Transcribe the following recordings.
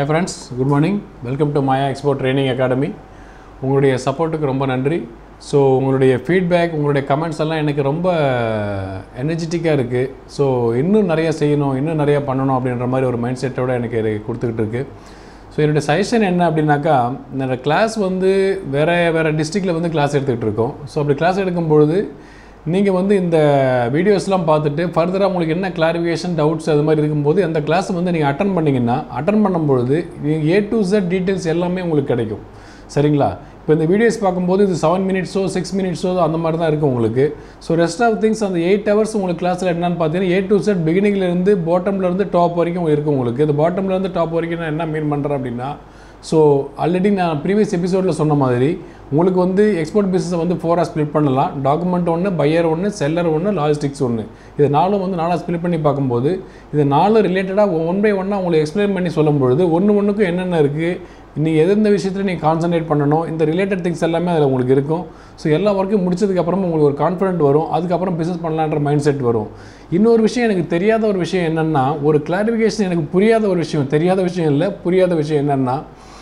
hi friends good morning welcome to Maya export training academy உங்களுடைய சப்போர்ட்டுக்கு ரொம்ப நன்றி ஸோ உங்களுடைய ஃபீட்பேக் உங்களுடைய கமெண்ட்ஸ் எல்லாம் எனக்கு ரொம்ப எனர்ஜெட்டிக்காக இருக்குது ஸோ இன்னும் நிறைய செய்யணும் இன்னும் நிறைய பண்ணணும் அப்படின்ற மாதிரி ஒரு மைண்ட் செட்டோட எனக்கு இது கொடுத்துக்கிட்டு இருக்கு ஸோ என்னுடைய சஜஷன் என்ன அப்படின்னாக்கா என்னோட கிளாஸ் வந்து வேறு வேறு டிஸ்ட்ரிக்டில் வந்து கிளாஸ் எடுத்துக்கிட்டு இருக்கோம் ஸோ அப்படி கிளாஸ் எடுக்கும்பொழுது நீங்கள் வந்து இந்த வீடியோஸ்லாம் பார்த்துட்டு ஃபர்தராக உங்களுக்கு என்ன கிளாரிஃபிகேஷன் டவுட்ஸ் அது மாதிரி இருக்கும்போது அந்த கிளாஸ் வந்து நீங்கள் அட்டன் பண்ணிங்கன்னா அட்டன் பண்ணும்பொழுது நீங்கள் ஏ டு Z டீட்டெயில்ஸ் எல்லாமே உங்களுக்கு கிடைக்கும் சரிங்களா இப்போ இந்த வீடியோஸ் பார்க்கும்போது இது செவன் மினிட்ஸோ சிக்ஸ் மினிட்ஸோ அந்த மாதிரி தான் இருக்கும் உங்களுக்கு ஸோ ரெஸ்ட் ஆஃப் திங்ஸ் அந்த எயிட் ஹவர்ஸ் உங்களுக்கு கிளாஸில் என்னன்னு பார்த்தீங்கன்னா ஏ டு செட் பிகினிங்லேருந்து பாட்டம்லேருந்து டாப் வரைக்கும் இருக்கும் உங்களுக்கு இந்த பாட்டம்லேருந்து டாப் வரைக்கும் நான் என்ன மீன் பண்ணுறேன் அப்படின்னா ஸோ ஆல்ரெடி நான் ப்ரீவியஸ் எபிசோடில் சொன்ன மாதிரி உங்களுக்கு வந்து எக்ஸ்போர்ட் பிஸ்னஸை வந்து ஃபோராக ஸ்ப்ளிட் பண்ணலாம் டாக்குமெண்ட் ஒன்று பையர் ஒன்று செல்லர் ஒன்று லாஜிஸ்டிக்ஸ் ஒன்று இது நாலும் வந்து நாலாக ஸ்ப்ளிட் பண்ணி பார்க்கும்போது இது நாலு ரிலேட்டடாக ஒன் பை ஒன்னாக உங்களுக்கு எக்ஸ்பிளைன் பண்ணி சொல்லும்பொழுது ஒன்று ஒன்றுக்கும் என்னென்ன இருக்குது நீங்கள் எந்தெந்த விஷயத்தில் நீங்கள் கான்சன்ட்ரேட் பண்ணணும் இந்த ரிலேட்டட் திங்ஸ் எல்லாமே அதில் உங்களுக்கு இருக்கும் ஸோ எல்லா ஒர்க்கும் முடிச்சதுக்கப்புறமா உங்களுக்கு ஒரு கான்ஃபிடென்ட் வரும் அதுக்கப்புறம் பிஸ்னஸ் பண்ணலான்ற மைண்ட் செட் வரும் இன்னொரு விஷயம் எனக்கு தெரியாத ஒரு விஷயம் என்னென்னா ஒரு கிளாரிஃபிகேஷன் எனக்கு புரியாத ஒரு விஷயம் தெரியாத விஷயம் இல்லை புரியாத விஷயம் என்னென்னா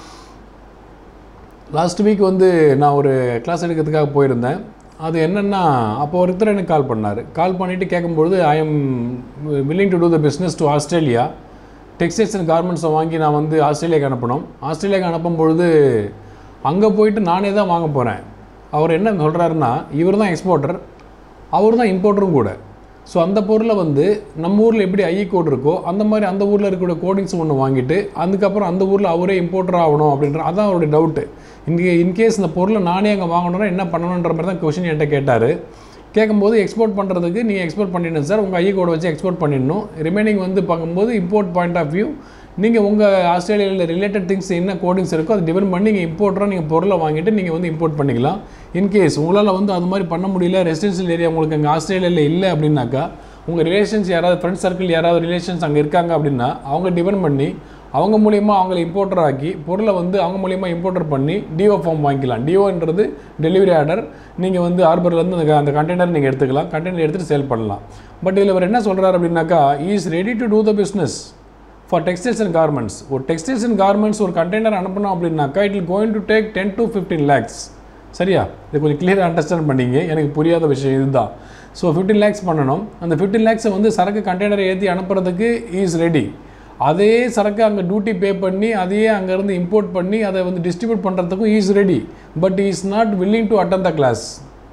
லாஸ்ட் வீக் வந்து நான் ஒரு கிளாஸ் எடுக்கிறதுக்காக போயிருந்தேன் அது என்னென்னா அப்போ ஒருத்தர் எனக்கு கால் பண்ணார் கால் பண்ணிவிட்டு கேட்கும்பொழுது I am willing to do the business to Australia textiles and கார்மெண்ட்ஸை வாங்கி நான் வந்து ஆஸ்திரேலியாவுக்கு அனுப்பணும் ஆஸ்திரேலியாவுக்கு அனுப்பும் பொழுது அங்கே போயிட்டு நானே தான் வாங்க போகிறேன் அவர் என்ன சொல்கிறாருன்னா இவர் தான் எக்ஸ்போர்ட்டர் அவர் தான் இம்போர்ட்டரும் கூட ஸோ அந்த பொருளை வந்து நம்ம ஊரில் எப்படி ஐஇ கோட் இருக்கோ அந்த மாதிரி அந்த ஊரில் இருக்கிற கோடிங்ஸ் ஒன்று வாங்கிட்டு அதுக்கப்புறம் அந்த ஊரில் அவரே இம்போர்ட்டர் ஆகணும் அப்படின்ற அதான் அவருடைய டவுட்டு இங்கே இன்கேஸ் இந்த பொருளை நானே அங்கே வாங்கணும்னா என்ன பண்ணணுன்ற மாதிரி தான் கொஷின் என்கிட்ட கேட்டார் கேட்கும்போது எக்ஸ்போர்ட் பண்ணுறதுக்கு நீங்கள் எக்ஸ்போர்ட் பண்ணிடணும் சார் உங்கள் ஐஇ கோடை வச்சு எக்ஸ்போர்ட் பண்ணிடணும் ரிமைனிங் வந்து பார்க்கும்போது இம்போர்ட் பாயிண்ட் ஆஃப் வியூ நீங்கள் உங்கள் ஆஸ்திரேலியாவில் ரிலேட்டட் திங்ஸ் என்ன கோடிங்ஸ் இருக்கோ அதை டிபெண்ட் பண்ணி நீங்கள் இம்போர்ட்டராக நீங்கள் பொருளை வாங்கிட்டு நீங்கள் வந்து இம்போர்ட் பண்ணிக்கலாம் இன்கேஸ் உங்களால் வந்து அது மாதிரி பண்ண முடியல ரெசிடென்ஷியல் ஏரியா உங்களுக்கு அங்கே ஆஸ்திரேலியாவில் இல்லை அப்படின்னாக்கா உங்கள் ரிலேஷன்ஸ் யாராவது ஃப்ரெண்ட்ஸ் சர்க்கிள் யாராவது ரிலேஷன்ஸ் அங்கே இருக்காங்க அப்படின்னா அவங்க டிபெண்ட் பண்ணி அவங்க மூலியமாக அவங்கள இம்போர்ட்டர் ஆக்கி பொருளை வந்து அவங்க மூலியமாக இம்போர்ட்டர் பண்ணி டிஓ ஃபார்ம் வாங்கிக்கலாம் டிஓன்றது டெலிவரி ஆர்டர் நீங்கள் வந்து ஹார்பர்லேருந்து அந்த அந்த கண்டெய்னர் நீங்கள் எடுத்துக்கலாம் கண்டெய்னர் எடுத்துகிட்டு சேல் பண்ணலாம் பட் இதில் அவர் என்ன சொல்கிறார் அப்படின்னாக்கா is ready to do the business for textiles and garments ஒரு டெக்ஸ்டைல்ஸ் அண்ட் கார்மெண்ட்ஸ் ஒரு கண்டெய்னர் அனுப்பணும் அப்படின்னாக்கா it'll going to take ten to fifteen lakhs சரியா இது கொஞ்சம் கிளியராக அண்டர்ஸ்டாண்ட் பண்ணிங்க எனக்கு புரியாத விஷயம் இதுதான் ஸோ ஃபிஃப்டீன் லேக்ஸ் பண்ணணும் அந்த ஃபிஃப்டீன் லேக்ஸை வந்து சரக்கு கண்டெய்னரை ஏற்றி அனுப்புறதுக்கு இஸ் ரெடி அதே சரக்கு அங்கே டியூட்டி பே பண்ணி அதையே அங்கேருந்து இம்போர்ட் பண்ணி அதை வந்து டிஸ்ட்ரிபியூட் பண்ணுறதுக்கும் is ready but is not willing to attend the class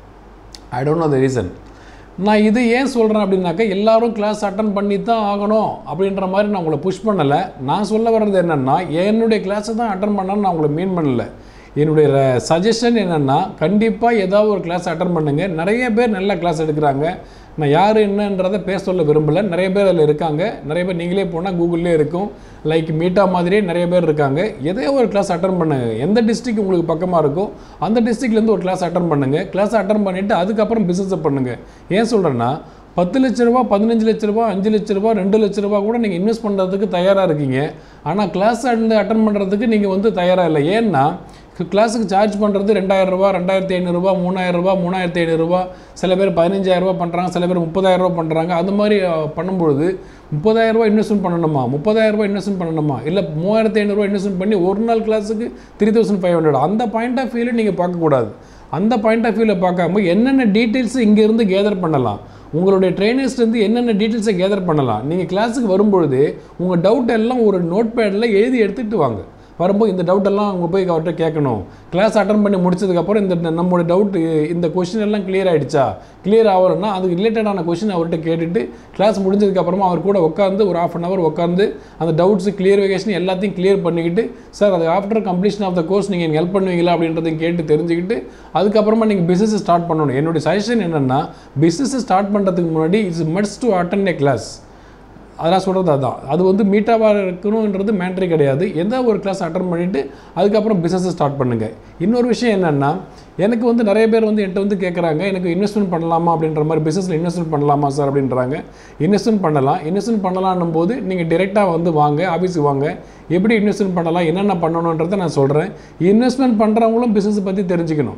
I don't know the reason நான் இது ஏன் சொல்கிறேன் அப்படின்னாக்கா எல்லாரும் கிளாஸ் அட்டன் பண்ணி தான் ஆகணும் அப்படின்ற மாதிரி நான் உங்களை புஷ் பண்ணலை நான் சொல்ல வர்றது என்னென்னா என்னுடைய கிளாஸை தான் அட்டன் பண்ணணும்னு நான் உங்களை மீன் பண்ணல என்னுடைய சஜஷன் என்னென்னா கண்டிப்பாக ஏதாவது ஒரு கிளாஸ் அட்டன் பண்ணுங்கள் நிறைய பேர் நல்ல கிளாஸ் எடுக்கிறாங்க நான் யார் என்னன்றதை பேச சொல்ல விரும்பலை நிறைய பேர் அதில் இருக்காங்க நிறைய பேர் நீங்களே போனால் கூகுள்லேயே இருக்கும் லைக் மீட்டா மாதிரியே நிறைய பேர் இருக்காங்க எதையோ ஒரு கிளாஸ் அட்டன் பண்ணுங்கள் எந்த டிஸ்ட்ரிக் உங்களுக்கு பக்கமாக இருக்கோ அந்த டிஸ்ட்ரிக்ட்லேருந்து ஒரு கிளாஸ் அட்டன் பண்ணுங்கள் கிளாஸ் அட்டன் பண்ணிவிட்டு அதுக்கப்புறம் பிஸ்னஸை பண்ணுங்கள் ஏன் சொல்கிறேன்னா பத்து லட்ச ரூபா பதினஞ்சு லட்ச ரூபா அஞ்சு லட்ச ரூபா ரெண்டு லட்ச ரூபா கூட நீங்கள் இன்வெஸ்ட் பண்ணுறதுக்கு தயாராக இருக்கீங்க ஆனால் கிளாஸ் வந்து அட்டன் பண்ணுறதுக்கு நீங்கள் வந்து தயாராக இல்லை ஏன்னா கிளாஸுக்கு சார்ஜ் பண்ணுறது ரெண்டாயிரம் ரூபா ரெண்டாயிரத்தி ஐநூறுரூவா மூணாயிரம் ரூபா மூணாயிரத்தி ஐநூறுரூவா சில பேர் பதினஞ்சாயிரம் ரூபா பண்ணுறாங்க சில பேர் முப்பதாயிரம் ரூபா பண்ணுறாங்க அது மாதிரி அஹ், பண்ணும்பொழுது முப்பதாயிரம் ரூபா இன்வெஸ்ட்மெண்ட் பண்ணணுமா முப்பதாயிரம் ரூபாய் இன்வெஸ்ட்மெண்ட் பண்ணணுமா இல்லை மூவாயிரத்தி ஐநூறுரூவா இன்வெஸ்ட்மெண்ட் பண்ணி ஒரு நாள் கிளாஸுக்கு த்ரீ தௌசண்ட் ஃபைவ் ஹண்ட்ரட் அந்த பாயிண்ட் ஆஃப் வியூவில் நீங்கள் பார்க்கக்கூடாது அந்த பாயிண்ட் ஆஃப் வியூவில் பார்க்காம என்னென்ன டீட்டெயில்ஸ் இங்கேருந்து கேதர் பண்ணலாம் உங்களுடைய ட்ரைனர்ஸ்லேருந்து என்னென்ன டீட்டெயில்ஸை கேதர் பண்ணலாம் நீங்கள் கிளாஸுக்கு வரும்பொழுது உங்கள் டவுட் எல்லாம் ஒரு நோட் பேடில் எழுதி எடுத்துகிட்டு வாங்க வரும்போது இந்த டவுட் எல்லாம் அவங்க போய் அவர்கிட்ட கேட்கணும் கிளாஸ் அட்டன் பண்ணி முடிச்சதுக்கப்புறம் இந்த நம்மளோட டவுட் இந்த கொஷின் எல்லாம் கிளியர் ஆகிடுச்சா கிளியர் ஆகலைன்னா அதுக்கு ரிலேட்டடான கொஷின் அவர்கிட்ட கேட்டுட்டு கிளாஸ் முடிஞ்சதுக்கப்புறமா அவர் கூட உட்காந்து ஒரு ஆஃப் அன் ஹவர் உட்காந்து அந்த டவுட்ஸ் கிளியரிஃபிகேஷன் எல்லாத்தையும் கிளியர் பண்ணிக்கிட்டு சார் அது after completion of the course நீங்கள் ஹெல்ப் பண்ணுவீங்களா அப்படின்றதையும் கேட்டு தெரிஞ்சுக்கிட்டு அதுக்கப்புறமா நீங்கள் பிஸ்னஸ் ஸ்டார்ட் பண்ணணும் என்னுடைய சஜஷன் என்னென்னா பிஸ்னஸ் ஸ்டார்ட் பண்ணுறதுக்கு முன்னாடி இட்ஸ் மட்ஸ் டு அட்டன் ஏ கிளாஸ் அதெல்லாம் சொல்கிறது அதான் அது வந்து மீட்டாவாக இருக்கணுன்றது மேட்ரி கிடையாது எந்த ஒரு கிளாஸ் அட்டன் பண்ணிவிட்டு அதுக்கப்புறம் பிஸ்னஸை ஸ்டார்ட் பண்ணுங்கள் இன்னொரு விஷயம் என்னென்னா எனக்கு வந்து நிறைய பேர் வந்து என்கிட்ட வந்து கேட்குறாங்க எனக்கு இன்வெஸ்ட்மெண்ட் பண்ணலாமா அப்படின்ற மாதிரி பிஸ்னஸில் இன்வெஸ்ட்மெண்ட் பண்ணலாமா சார் அப்படின்றாங்க இன்வெஸ்ட்மெண்ட் பண்ணலாம் இன்வெஸ்ட்மெண்ட் பண்ணலான்னும் போது நீங்கள் டிரெக்டாக வந்து வாங்க ஆஃபீஸுக்கு வாங்க எப்படி இன்வெஸ்ட்மெண்ட் பண்ணலாம் என்னென்ன பண்ணணுன்றதை நான் சொல்கிறேன் இன்வெஸ்ட்மெண்ட் பண்ணுறவங்களும் பிஸ்னஸ் பற்றி தெரிஞ்சுக்கணும்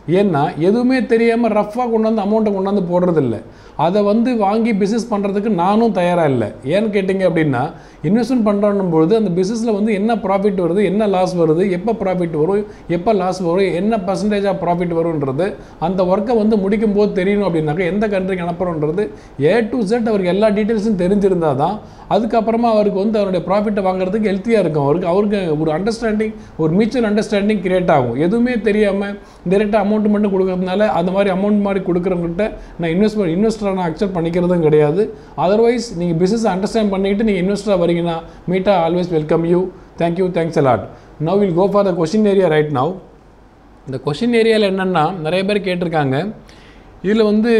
ஏன்னா எதுவுமே தெரியாமல் ரஃப்பாக கொண்டாந்து அமௌண்ட்டை கொண்டாந்து போடுறதில்ல அதை வந்து வாங்கி பிஸ்னஸ் பண்ணுறதுக்கு நானும் தயாராக இல்லை ஏன்னு கேட்டிங்க அப்படின்னா இன்வெஸ்ட்மெண்ட் பண்ணுறோன்னும் பொழுது அந்த பிஸ்னஸில் வந்து என்ன ப்ராஃபிட் வருது என்ன லாஸ் வருது எப்போ ப்ராஃபிட் வரும் எப்போ லாஸ் வரும் என்ன பர்சன்டேஜ் ஆஃப் ப்ராஃபிட் வரும்ன்றது அந்த ஒர்க்கை வந்து முடிக்கும் போது தெரியணும் அப்படின்னாக்கா எந்த கண்ட்ரிக்கு அனுப்புகிறோன்றது ஏ டு செட் அவருக்கு எல்லா டீட்டெயில்ஸும் தெரிஞ்சிருந்தால் தான் அதுக்கப்புறமா அவருக்கு வந்து அவருடைய ப்ராஃபிட்டை வாங்குறதுக்கு ஹெல்த்தியாக இருக்கும் அவருக்கு அவருக்கு ஒரு அண்டர்ஸ்டாண்டிங் ஒரு மியூச்சுவல் அண்டர்ஸ்டாண்டிங் கிரியேட் ஆகும் எதுவுமே தெரியாமல் டேரெக்டாக அமௌண்ட் மட்டும் கொடுக்கறதுனால அந்த மாதிரி அமௌண்ட் மாதிரி கொடுக்குறவங்ககிட்ட நான் இன்வெஸ்ட்மெண்ட் இன்வெஸ்டராக நான் அக்செப்ட் பண்ணிக்கிறதும் கிடையாது அதர்வைஸ் நீங்கள் பிஸ்னஸ் அண்டர்ஸ்டாண்ட் பண்ணிட்டு நீங்கள் இன்வெஸ்டராக வரீங்கன்னா Meeta always welcome you thank you thanks a lot now will go for the question area right now இந்த கொஷின் ஏரியாவில் என்னென்னா நிறைய பேர் கேட்டிருக்காங்க இதில் வந்து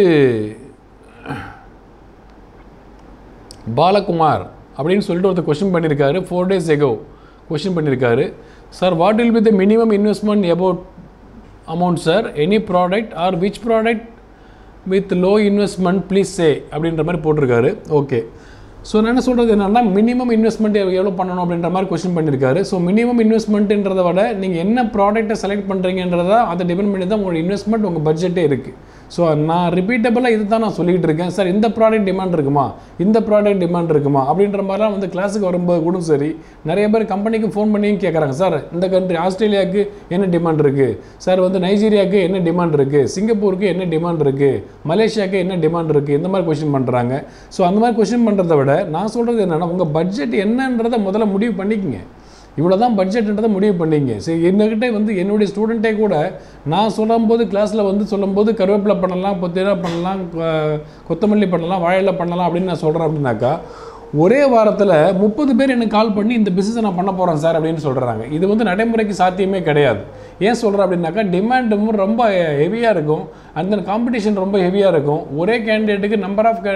பாலகுமார் அப்படின்னு சொல்லிட்டு ஒருத்தர் கொஷின் பண்ணியிருக்காரு ஃபோர் டேஸ் எகோ கொஷின் பண்ணியிருக்காரு sir what will be the minimum investment about amount sir any product or which product with low investment please say அப்படின்ற மாதிரி போட்டிருக்காரு ஓகே ஸோ நான் என்ன சொல்கிறது என்னென்னா மினிமம் இன்வெஸ்ட்மெண்ட் எவ்வளோ பண்ணணும் அப்படின்ற மாதிரி கொஸ்டின் பண்ணியிருக்காரு ஸோ மினிமம் இன்வெஸ்ட்மெண்ட்டுன்றதை விட நீங்கள் என்ன ப்ராடக்ட்டை செலக்ட் பண்ணுறீங்கன்றதா அதை டிபெண்ட் பண்ணி தான் உங்களோட இன்வெஸ்ட்மெண்ட் உங்கள் பட்ஜெட்டே இருக்குது ஸோ நான் ரிப்பீட்டபிளாக இது தான் நான் சொல்லிக்கிட்டு இருக்கேன் சார் இந்த ப்ராடக்ட் டிமாண்ட் இருக்குமா இந்த ப்ராடக்ட் டிமாண்ட் இருக்குமா அப்படின்ற மாதிரிலாம் வந்து கிளாஸுக்கு வரும்போது கூட சரி நிறைய பேர் கம்பெனிக்கு ஃபோன் பண்ணியும் கேட்குறாங்க சார் இந்த கண்ட்ரி ஆஸ்திரேலியாவுக்கு என்ன டிமாண்ட் இருக்குது சார் வந்து நைஜீரியாவுக்கு என்ன டிமாண்ட் இருக்குது சிங்கப்பூருக்கு என்ன டிமாண்ட் இருக்குது மலேசியாவுக்கு என்ன டிமாண்ட் இருக்குது இந்த மாதிரி கொஷின் பண்ணுறாங்க ஸோ அந்த மாதிரி கொஷின் பண்ணுறத விட நான் சொல்கிறது என்னென்னா உங்கள் பட்ஜெட் என்னன்றதை முதல்ல முடிவு பண்ணிக்கங்க இவ்வளோ தான் பட்ஜெட்ன்றதை முடிவு பண்ணிங்க சரி என்கிட்ட வந்து என்னுடைய ஸ்டூடெண்ட்டே கூட நான் சொல்லும்போது கிளாஸில் வந்து சொல்லும்போது கருவேப்பிலை பண்ணலாம் புதினா பண்ணலாம் கொ- கொத்தமல்லி பண்ணலாம் வாழையில பண்ணலாம் அப்படின்னு நான் சொல்கிறேன் அப்படின்னாக்கா ஒரே வாரத்தில் முப்பது பேர் எனக்கு கால் பண்ணி இந்த பிஸ்னஸை நான் பண்ண போகிறேன் சார் அப்படின்னு சொல்கிறாங்க இது வந்து நடைமுறைக்கு சாத்தியமே கிடையாது ஏன் சொல்கிறேன் அப்படின்னாக்கா டிமாண்டும் ரொம்ப ஹெவியாக இருக்கும் அந்த காம்படிஷன் ரொம்ப ஹெவியாக இருக்கும் ஒரே கேண்டிடேட்டுக்கு நம்பர் ஆஃப்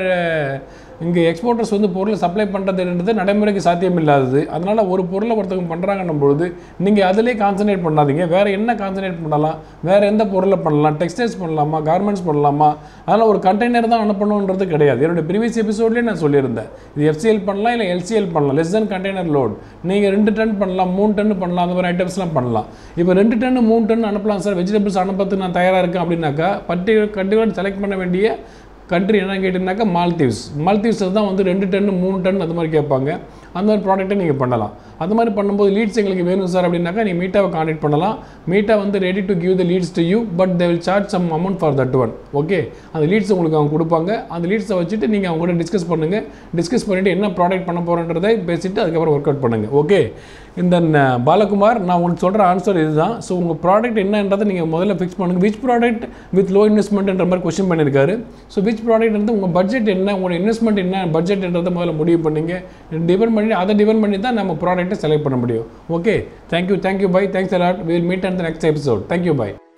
இங்கே எக்ஸ்போர்ட்டர்ஸ் வந்து பொருளை சப்ளை பண்ணுறதுன்றது நடைமுறைக்கு சாத்தியம் இல்லாதது அதனால் ஒரு பொருளை ஒருத்தவங்க பண்ணுறாங்கன்னும் பொழுது நீங்கள் அதிலே கான்சன்ட்ரேட் பண்ணாதீங்க வேறு என்ன கான்சன்ட்ரேட் பண்ணலாம் வேறு எந்த பொருளை பண்ணலாம் டெக்ஸ்டைல்ஸ் பண்ணலாமா கார்மெண்ட்ஸ் பண்ணலாமா அதனால் ஒரு கண்டெய்னர் தான் அனுப்பணுன்றது கிடையாது என்னோட ப்ரீவியஸ் எபிசோட்லேயே நான் சொல்லியிருந்தேன் இது எஃப்சிஎல் பண்ணலாம் இல்லை எல்சிஎல் பண்ணலாம் லெஸ் தென் கண்டெய்னர் லோட் நீங்கள் ரெண்டு டன் பண்ணலாம் மூணு டன் பண்ணலாம் அந்த மாதிரி ஐட்டம்ஸ்லாம் பண்ணலாம் இப்போ ரெண்டு டன் மூணு டன் அனுப்பலாம் சார் வெஜிடபிள்ஸ் அனுப்புறதுக்கு நான் தயாராக இருக்கேன் அப்படின்னாக்கா பர்டி கண்டிப்பாக செலக்ட் பண்ண வேண்டிய கண்ட்ரி என்னன்னு கேட்டிங்கனாக்கா மால்தீவ்ஸ் மால்தீவ்ஸில் தான் வந்து ரெண்டு டன் மூணு டன் அந்த மாதிரி கேட்பாங்க அந்த மாதிரி ப்ராடக்ட்டை நீங்கள் பண்ணலாம் அந்த மாதிரி பண்ணும்போது லீட்ஸ் எங்களுக்கு வேணும் சார் அப்படின்னாக்கா நீங்கள் மீட்டாவை கான்டாக்ட் பண்ணலாம் மீட்டா வந்து ready to give the leads to you but they will charge some amount for that one okay அந்த லீட்ஸ் உங்களுக்கு அவங்க கொடுப்பாங்க அந்த லீட்ஸை வச்சுட்டு நீங்கள் அவங்க கூட டிஸ்கஸ் பண்ணுங்கள் டிஸ்கஸ் பண்ணிவிட்டு என்ன ப்ராடக்ட் பண்ண போகிறன்றதை பேசிட்டு அதுக்கப்புறம் ஒர்க் அவுட் பண்ணுங்கள் ஓகே இந்த ந- பாலகுமார் நான் உங்களுக்கு சொல்கிற ஆன்சர் இதுதான் ஸோ உங்கள் ப்ராடக்ட் என்னன்றதை நீங்கள் முதல்ல ஃபிக்ஸ் பண்ணுங்கள் விச் ப்ராடக்ட் வித் லோ இன்வெஸ்ட்மெண்ட்ன்ற மாதிரி கொஸ்டின் பண்ணியிருக்காரு ஸோ விச் ப்ராடக்ட் வந்து உங்கள் பட்ஜெட் என்ன உங்களோட இன்வெஸ்ட்மெண்ட் என்ன பட்ஜெட்ன்றதை முதல்ல முடிவு பண்ணீங்க டிபெண்ட் பண்ணி அதை டிபெண்ட் பண்ணி தான் நம்ம ப்ராடக்ட்டை செலக்ட் பண்ண முடியும் okay thank you thank you bye thanks a lot will meet and the next episode thank you by